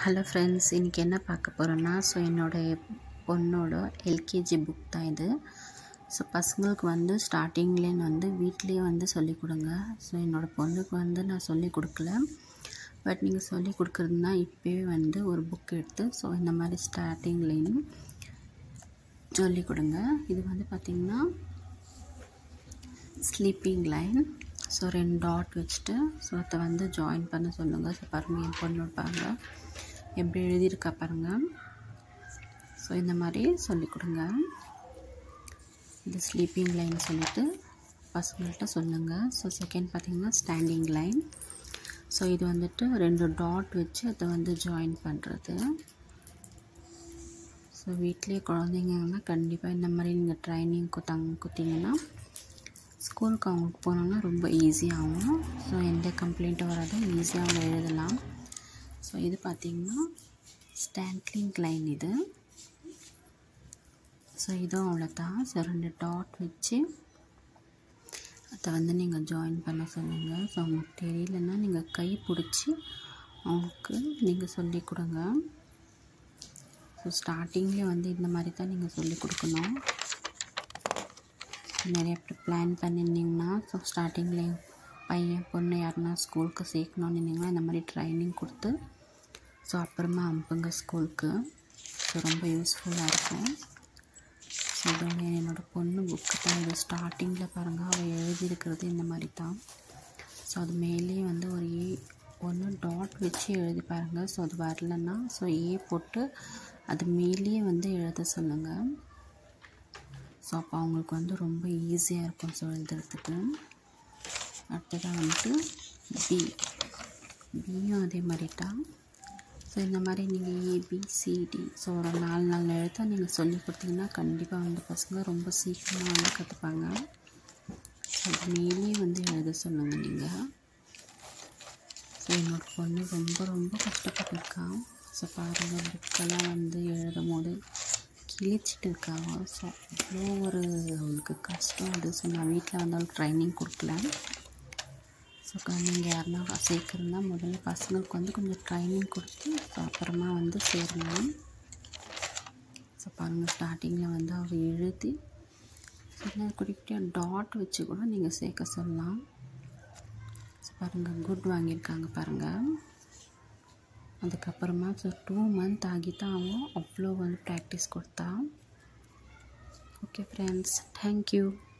hello friends இன்றைக்கி என்ன பார்க்க போகிறோன்னா ஸோ என்னோடைய பொண்ணோட எல்கேஜி புக் தான் இது ஸோ பசங்களுக்கு வந்து ஸ்டார்டிங்லேயே வந்து வீட்லேயே வந்து சொல்லிக் கொடுங்க ஸோ என்னோடய பொண்ணுக்கு வந்து நான் சொல்லிக் கொடுக்கல பட் நீங்கள் சொல்லிக் கொடுக்குறதுனா இப்போயே வந்து ஒரு புக் எடுத்து ஸோ இந்த மாதிரி ஸ்டார்டிங்லேயும் சொல்லிக் கொடுங்க இது வந்து பார்த்திங்கன்னா ஸ்லீப்பிங் லைன் ஸோ ரெண்டு டாட் வச்சுட்டு ஸோ அதை வந்து ஜாயின் பண்ண சொல்லுங்கள் ஸோ பாருங்கள் என் பொண்ணு பாருங்க எப்படி எழுதியிருக்கா பாருங்கள் ஸோ இந்த மாதிரி சொல்லிக் கொடுங்க இது ஸ்லீப்பிங் லைன் சொல்லிவிட்டு பசங்கள்கிட்ட சொல்லுங்கள் ஸோ செகண்ட் பார்த்திங்கன்னா ஸ்டாண்டிங் லைன் ஸோ இது வந்துட்டு ரெண்டு டாட் வச்சு அதை வந்து ஜாயின் பண்ணுறது ஸோ வீட்லேயே குழந்தைங்கன்னா கண்டிப்பாக இந்த மாதிரி நீங்கள் ட்ரைனிங் குத்தாங்க குத்திங்கன்னா ஸ்கூலுக்கு அவங்களுக்கு போனோம்னா ரொம்ப ஈஸியாகவும் ஸோ எந்த கம்ப்ளைண்ட்டும் வராது ஈஸியாக அவங்க எழுதலாம் ஸோ இது பார்த்திங்கன்னா ஸ்டாண்ட்லிங் லைன் இது ஸோ இதுவும் அவ்வளோதான் ஸோ ரெண்டு டாட் வச்சு அதை வந்து நீங்கள் ஜாயின் பண்ண சொல்லுங்கள் ஸோ அவங்களுக்கு தெரியலன்னா நீங்கள் கை பிடிச்சி அவங்களுக்கு நீங்கள் சொல்லி கொடுங்க ஸோ ஸ்டார்டிங்லேயே வந்து இந்த மாதிரி தான் நீங்கள் சொல்லி கொடுக்கணும் நிறைய பேர் பிளான் பண்ணியிருந்தீங்கன்னா ஸோ ஸ்டார்டிங்கில் பையன் பொண்ணு யாருன்னா ஸ்கூலுக்கு சேர்க்கணுன்னு இருந்தீங்கன்னா இந்த மாதிரி ட்ரைனிங் கொடுத்து ஸோ அப்புறமா அனுப்புங்க ஸ்கூலுக்கு ஸோ ரொம்ப யூஸ்ஃபுல்லாக இருக்கும் ஸோ இதோட என்னோடய பொண்ணு புக்கு தான் இது ஸ்டார்டிங்கில் பாருங்கள் அவள் எழுதியிருக்கிறது இந்த மாதிரி தான் ஸோ அது மேலேயே வந்து ஒரு ஏ ஒன்று டாட் வச்சு எழுதி பாருங்கள் ஸோ அது வரலன்னா ஸோ ஏ போட்டு அது மேலேயே வந்து எழுத சொல்லுங்கள் ஸோ அப்போ அவங்களுக்கு வந்து ரொம்ப ஈஸியாக இருக்கும் ஸோ எழுதுறதுக்கு அடுத்ததாக வந்துட்டு பி பியும் அதே மாதிரி தான் ஸோ இந்த மாதிரி நீங்கள் ஏபிசிடி ஸோ ஒரு நாலு நாலு எழுத்தாக நீங்கள் சொல்லி கொடுத்தீங்கன்னா கண்டிப்பாக வந்து பசங்க ரொம்ப சீக்கிரமாக வந்து கற்றுப்பாங்க ஸோ அது மேலேயே வந்து எழுத சொல்லுங்கள் நீங்கள் ஸோ என்னோடய பொண்ணு ரொம்ப ரொம்ப கஷ்டப்பட்டுருக்கான் ஸோ பாருங்கள் புக்கெல்லாம் வந்து எழுதும் போது கிழிச்சிட்டு இருக்காங்க ஸோ அவ்வளோ ஒரு அவளுக்கு கஷ்டம் அது ஸோ நான் வீட்டில் வந்து அவளுக்கு ட்ரைனிங் கொடுக்கல ஸோ நீங்கள் யாருன்னா சேர்க்குறதுனா முதல்ல பசங்களுக்கு வந்து கொஞ்சம் ட்ரைனிங் கொடுத்து ஸோ அப்புறமா வந்து சேரணும் ஸோ பாருங்கள் ஸ்டார்டிங்கில் வந்து அவள் எழுதி சின்ன குட்டி குட்டியாக டாட் வச்சு கூட நீங்கள் சேர்க்க சொல்லலாம் ஸோ பாருங்கள் குட் வாங்கியிருக்காங்க பாருங்கள் அதுக்கப்புறமா ஸோ டூ மந்த் ஆகி தான் அவன் அவ்வளோ வந்து ப்ராக்டிஸ் கொடுத்தா ஓகே ஃப்ரெண்ட்ஸ் தேங்க்யூ